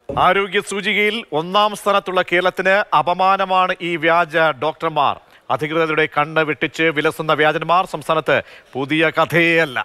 ആരോഗ്യ സൂചികയിൽ ഒന്നാം സ്ഥാനത്തുള്ള കേരളത്തിന് അപമാനമാണ് ഈ വ്യാജ ഡോക്ടർമാർ അധികൃതരുടെ കണ്ണ് വെട്ടിച്ച് വിലസുന്ന വ്യാജന്മാർ സംസ്ഥാനത്ത് പുതിയ കഥയേയല്ല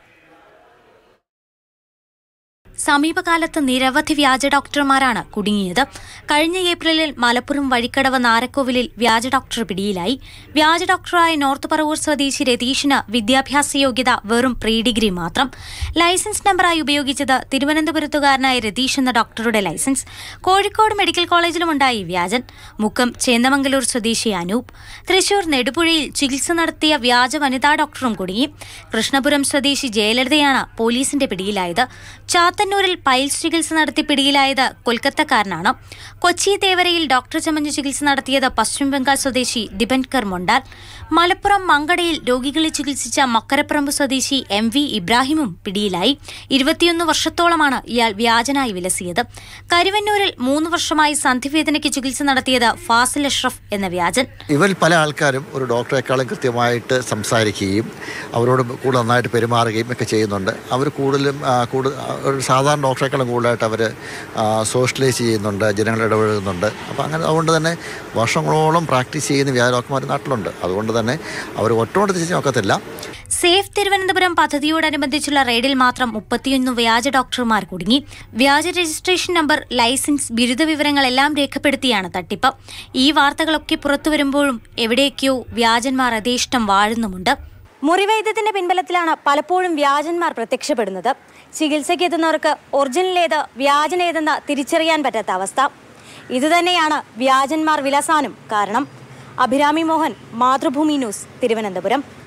സമീപകാലത്ത് നിരവധി വ്യാജ ഡോക്ടർമാരാണ് കുടുങ്ങിയത് കഴിഞ്ഞ ഏപ്രിലിൽ മലപ്പുറം വഴിക്കടവ് നാരക്കോവിലിൽ വ്യാജ ഡോക്ടർ പിടിയിലായി വ്യാജ ഡോക്ടറായ നോർത്ത് പറവൂർ സ്വദേശി രതീഷിന് വിദ്യാഭ്യാസ യോഗ്യത വെറും പ്രീ ഡിഗ്രി മാത്രം ലൈസൻസ് നമ്പറായി ഉപയോഗിച്ചത് തിരുവനന്തപുരത്തുകാരനായ രതീഷ് എന്ന ഡോക്ടറുടെ ലൈസൻസ് കോഴിക്കോട് മെഡിക്കൽ കോളേജിലുമുണ്ടായി വ്യാജൻ മുക്കം ചേന്നമംഗലൂർ സ്വദേശി അനൂപ് തൃശൂർ നെടുപുഴയിൽ ചികിത്സ നടത്തിയ വ്യാജ വനിതാ ഡോക്ടറും കുടുങ്ങി കൃഷ്ണപുരം സ്വദേശി ജയലളിതയാണ് പോലീസിന്റെ പിടിയിലായത് ചാത്തന്നൂരിൽ പൈൽസ് ചികിത്സ നടത്തി പിടിയിലായത് കൊൽക്കത്തക്കാരനാണ് കൊച്ചി തേവരയിൽ ഡോക്ടർ ചമഞ്ഞ് ചികിത്സ നടത്തിയത് പശ്ചിമബംഗാൾ സ്വദേശി ദിബൻകർ മൊണ്ടാൽ മലപ്പുറം മങ്കടയിൽ രോഗികളെ ചികിത്സിച്ച മക്കരപ്പറമ്പ് സ്വദേശി എം വി ഇബ്രാഹിമും പിടിയിലായി ഇരുപത്തിയൊന്ന് വർഷത്തോളമാണ് ഇയാൾ വ്യാജനായി വിലസിയത് കരുവന്നൂരിൽ മൂന്ന് വർഷമായി സന്ധിവേദനയ്ക്ക് ചികിത്സ നടത്തിയത് ഫാസിൽ അഷ്റഫ് എന്ന വ്യാജൻ ഇവരിൽ പല ആൾക്കാരും ഒരു ഡോക്ടറെക്കാളും കൃത്യമായിട്ട് സംസാരിക്കുകയും അവരോട് കൂടുതൽ നന്നായിട്ട് പെരുമാറുകയും ഒക്കെ ചെയ്യുന്നുണ്ട് അവർ കൂടുതലും ആ, കൂടുതൽ ആ, ഒരു സാധാരണ ഡോക്ടറെക്കാളും കൂടുതലായിട്ട് അവർ സോഷ്യലൈസ് ചെയ്യുന്നുണ്ട് ജനങ്ങളെ ഇടപഴകുന്നുണ്ട് അപ്പോൾ അങ്ങനെ അതുകൊണ്ട് തന്നെ വർഷങ്ങളോളം പ്രാക്ടീസ് ചെയ്യുന്ന വ്യാജ ഡോക്ടർമാർ നാട്ടിലുണ്ട് അതുകൊണ്ട് തന്നെ അവർ ഒറ്റോണ്ട് തിരിച്ച് നോക്കത്തില്ല സേഫ് തിരുവനന്തപുരം പദ്ധതിയോടനുബന്ധിച്ചുള്ള റെയ്ഡിൽ മാത്രം മുപ്പത്തിയൊന്ന് വ്യാജ ഡോക്ടർമാർ കുടുങ്ങി വ്യാജ രജിസ്ട്രേഷൻ നമ്പർ ലൈസൻസ് ബിരുദ വിവരങ്ങളെല്ലാം രേഖപ്പെടുത്തിയാണ് തട്ടിപ്പ് ഈ വാർത്തകളൊക്കെ പുറത്തുവരുമ്പോഴും എവിടെയൊക്കെയോ വ്യാജന്മാർ യഥേഷ്ടം വാഴുന്നുമുണ്ട് മുറിവൈദ്യത്തിന്റെ പിൻബലത്തിലാണ് പലപ്പോഴും വ്യാജന്മാർ പ്രത്യക്ഷപ്പെടുന്നത് ചികിത്സയ്ക്ക് എത്തുന്നവർക്ക് ഒറിജിനൽ ഏത് വ്യാജനേതെന്ന് തിരിച്ചറിയാൻ പറ്റാത്ത അവസ്ഥ ഇതുതന്നെയാണ് വ്യാജന്മാർ വിലസാനും കാരണം അഭിരാമി മോഹൻ മാതൃഭൂമി ന്യൂസ് തിരുവനന്തപുരം